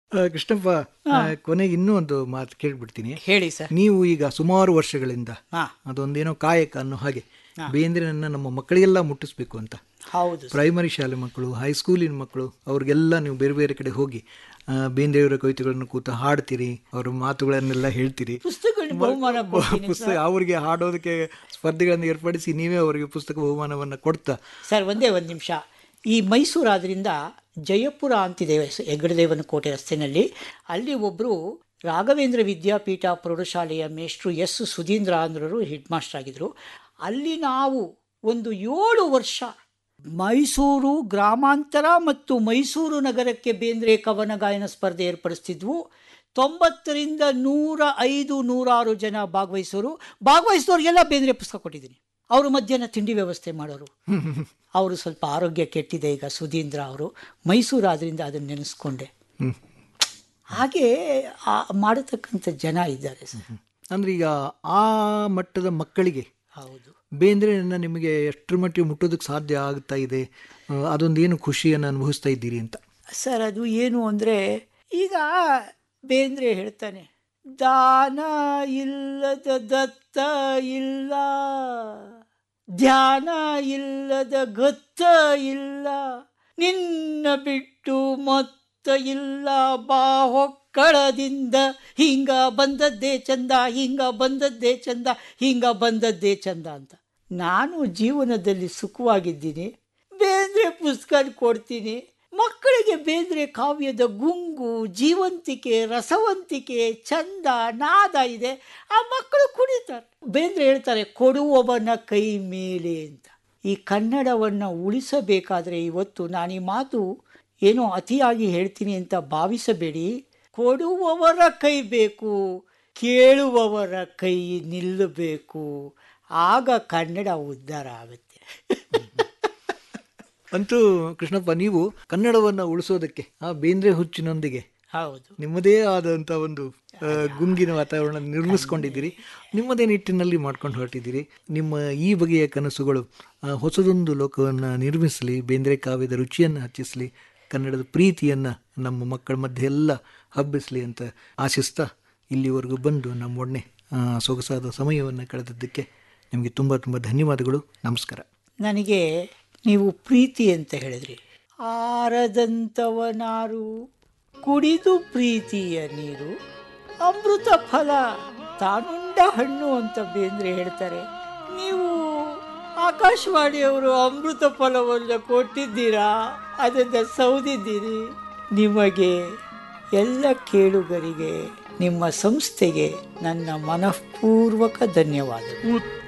ಆ, ಕೃಷ್ಣಪ್ಪ ಆ, ಕೊನೆಗೆ ಇನ್ನೂ ಒಂದು ಮಾತು ಕೇಳ್ಬಿಡ್ತೀನಿ ಹೇಳಿ ಸರ್ ನೀವು ಈಗ ಸುಮಾರು ವರ್ಷಗಳಿಂದ ಹಾ ಅದೊಂದೇನೋ ಕಾಯಕ ಅನ್ನೋ ಹಾಗೆ ಬೇಂದ್ರೆನನ್ನ ನಮ್ಮ ಮಕ್ಕಳಿಗೆಲ್ಲ ಮುಟ್ಟಿಸ್ಬೇಕು ಅಂತ ಹೌದು ಸರ್. ಪ್ರೈಮರಿ ಶಾಲೆ ಮಕ್ಕಳು ಹೈಸ್ಕೂಲಿನ ಮಕ್ಕಳು ಅವ್ರಿಗೆಲ್ಲ ನೀವು ಬೇರೆ ಬೇರೆ ಕಡೆ ಹೋಗಿ ಆ, ಬೇಂದ್ರೆಯವರ ಕವಿತೆಗಳನ್ನು ಕೂತು ಹಾಡ್ತೀರಿ ಅವ್ರ ಮಾತುಗಳನ್ನೆಲ್ಲ ಹೇಳ್ತೀರಿ ಪುಸ್ತಕಗಳನ್ನ ಬಹುಮಾನ ಕೊಡ್ತೀನಿ ಪುಸ್ತಕ ಅವರಿಗೆ ಹಾಡೋದಕ್ಕೆ ಸ್ಪರ್ಧೆಗಳನ್ನು ಏರ್ಪಡಿಸಿ ನೀವೇ ಅವರಿಗೆ ಪುಸ್ತಕ ಬಹುಮಾನವನ್ನು ಕೊಡ್ತಾ ಸರ್ ಒಂದೇ ಒಂದು ನಿಮಿಷ ಈ ಮೈಸೂರು ಆದ್ರಿಂದ ಜಯಪುರ ಅಂತಿದೆ ಸ- ಹೆಗ್ಗಡದೇವನ ಕೋಟೆ ರಸ್ತೆನಲ್ಲಿ ಅಲ್ಲಿ ಒಬ್ಬರು ರಾಘವೇಂದ್ರ ವಿದ್ಯಾಪೀಠ ಪ್ರೌಢಶಾಲೆಯ ಮೇಷ್ಟ್ರು ಎಸ್ ಸುಧೀಂದ್ರ ಅಂದ್ರರು ಹೆಡ್ ಮಾಸ್ಟರ್ ಆಗಿದ್ರು ಅಲ್ಲಿ ನಾವು ಒಂದು ಏಳು ವರ್ಷ ಮೈಸೂರು ಗ್ರಾಮಾಂತರ ಮತ್ತು ಮೈಸೂರು ನಗರಕ್ಕೆ ಬೇಂದ್ರೆ ಕವನ ಗಾಯನ ಸ್ಪರ್ಧೆ ಏರ್ಪಡಿಸ್ತಿದ್ವು ತೊಂಬತ್ತರಿಂದ ನೂರ ಐದು ನೂರಾರು ಜನ ಭಾಗವಹಿಸೋರು ಭಾಗವಹಿಸಿದವ್ರಿಗೆಲ್ಲ ಬೇಂದ್ರೆ ಪುಸ್ತಕ ಕೊಟ್ಟಿದ್ದೀನಿ ಅವರು ಮಧ್ಯಾಹ್ನ ತಿಂಡಿ ವ್ಯವಸ್ಥೆ ಮಾಡೋರು ಅವರು ಸ್ವಲ್ಪ ಆರೋಗ್ಯ ಕೆಟ್ಟಿದೆ ಈಗ ಸುಧೀಂದ್ರ ಅವರು ಮೈಸೂರು ಆದ್ರಿಂದ ಅದನ್ನು ನೆನೆಸ್ಕೊಂಡೆ ಹ್ಮ್. ಹಾಗೆ ಆ ಮಾಡತಕ್ಕಂಥ ಜನ ಇದ್ದಾರೆ ಸರ್ ಅಂದ್ರೆ ಈಗ ಆ ಮಟ್ಟದ ಮಕ್ಕಳಿಗೆ ಹೌದು ಬೇಂದ್ರೆಯನ್ನ ನಿಮಗೆ ಎಷ್ಟರ ಮಟ್ಟಿಗೆ ಮುಟ್ಟೋದಕ್ಕೆ ಸಾಧ್ಯ ಆಗ್ತಾ ಇದೆ ಆ, ಅದೊಂದೇನು ಖುಷಿಯನ್ನು ಅನುಭವಿಸ್ತಾ ಇದ್ದೀರಿ ಅಂತ ಸರ್ ಅದು ಏನು ಅಂದರೆ ಈಗ ಬೇಂದ್ರೆ ಹೇಳ್ತಾನೆ ದಾನ ಇಲ್ಲದ ದತ್ತ ಇಲ್ಲ ಧ್ಯಾನ ಇಲ್ಲದ ಗತ್ತ ಇಲ್ಲ ನಿನ್ನ ಬಿಟ್ಟು ಮತ್ತ ಇಲ್ಲ ಬಾ ಹೊಕ್ಕಳದಿಂದ ಹಿಂಗ ಬಂದದ್ದೇ ಚಂದ ಹಿಂಗ ಬಂದದ್ದೇ ಚಂದ ಹಿಂಗ ಬಂದದ್ದೇ ಚಂದ ಅಂತ ನಾನು ಜೀವನದಲ್ಲಿ ಸುಖವಾಗಿದ್ದೀನಿ ಬೇಂದ್ರೆ ಪುಸ್ತಕ ಕೊಡ್ತೀನಿ ಮಕ್ಕಳಿಗೆ ಬೇಂದ್ರೆ ಕಾವ್ಯದ ಗುಂಗು ಜೀವಂತಿಕೆ ರಸವಂತಿಕೆ ಚಂದ ನಾದ ಇದೆ ಆ ಮಕ್ಕಳು ಕುಣಿತಾರೆ ಬೇಂದ್ರೆ ಹೇಳ್ತಾರೆ ಕೊಡುವವನ ಕೈ ಮೇಲೆ ಅಂತ ಈ ಕನ್ನಡವನ್ನು ಉಳಿಸಬೇಕಾದ್ರೆ ಇವತ್ತು ನಾನು ಈ ಮಾತು ಏನೋ ಅತಿಯಾಗಿ ಹೇಳ್ತೀನಿ ಅಂತ ಭಾವಿಸಬೇಡಿ ಕೊಡುವವರ ಕೈ ಬೇಕು ಕೇಳುವವರ ಕೈ ನಿಲ್ಲಬೇಕು ಆಗ ಕನ್ನಡ ಉದ್ಧಾರ ಆಗುತ್ತೆ ಅಂತೂ ಕೃಷ್ಣಪ್ಪ ನೀವು ಕನ್ನಡವನ್ನು ಉಳಿಸೋದಕ್ಕೆ ಆ ಬೇಂದ್ರೆ ಹುಚ್ಚಿನೊಂದಿಗೆ ಹೌದು ನಿಮ್ಮದೇ ಆದಂಥ ಒಂದು ಆ, ಗುಂಗಿನ ವಾತಾವರಣ ನಿರ್ಮಿಸ್ಕೊಂಡಿದ್ದೀರಿ ನಿಮ್ಮದೇ ನಿಟ್ಟಿನಲ್ಲಿ ಮಾಡ್ಕೊಂಡು ಹೊರಟಿದ್ದೀರಿ ನಿಮ್ಮ ಈ ಬಗೆಯ ಕನಸುಗಳು ಆ, ಹೊಸದೊಂದು ಲೋಕವನ್ನು ನಿರ್ಮಿಸಲಿ ಬೇಂದ್ರೆ ಕಾವ್ಯದ ರುಚಿಯನ್ನು ಹಚ್ಚಿಸಲಿ ಕನ್ನಡದ ಪ್ರೀತಿಯನ್ನು ನಮ್ಮ ಮಕ್ಕಳ ಮಧ್ಯೆ ಎಲ್ಲ ಹಬ್ಬಿಸಲಿ ಅಂತ ಆಶಿಸ್ತಾ ಇಲ್ಲಿವರೆಗೂ ಬಂದು ನಮ್ಮೊಡನೆ ಆ, ಸೊಗಸಾದ ಸಮಯವನ್ನು ಕಳೆದದ್ದಕ್ಕೆ ನಿಮಗೆ ತುಂಬ ತುಂಬ ಧನ್ಯವಾದಗಳು ನಮಸ್ಕಾರ ನನಗೆ ನೀವು ಪ್ರೀತಿ ಅಂತ ಹೇಳಿದ್ರಿ ಆರದಂತವನಾರು ಕುಡಿದು ಪ್ರೀತಿಯ ನೀರು ಅಮೃತ ಫಲ ತಾನುಂಡ ಹಣ್ಣು ಅಂತ ಬೇಂದ್ರೆ ಹೇಳ್ತಾರೆ ನೀವು ಆಕಾಶವಾಣಿಯವರು ಅಮೃತ ಫಲವನ್ನು ಕೊಟ್ಟಿದ್ದೀರಾ ಅದನ್ನು ಸೌದಿದ್ದೀರಿ ನಿಮಗೆ ಎಲ್ಲ ಕೇಳುಗರಿಗೆ ನಿಮ್ಮ ಸಂಸ್ಥೆಗೆ ನನ್ನ ಮನಃಪೂರ್ವಕ ಧನ್ಯವಾದಗಳು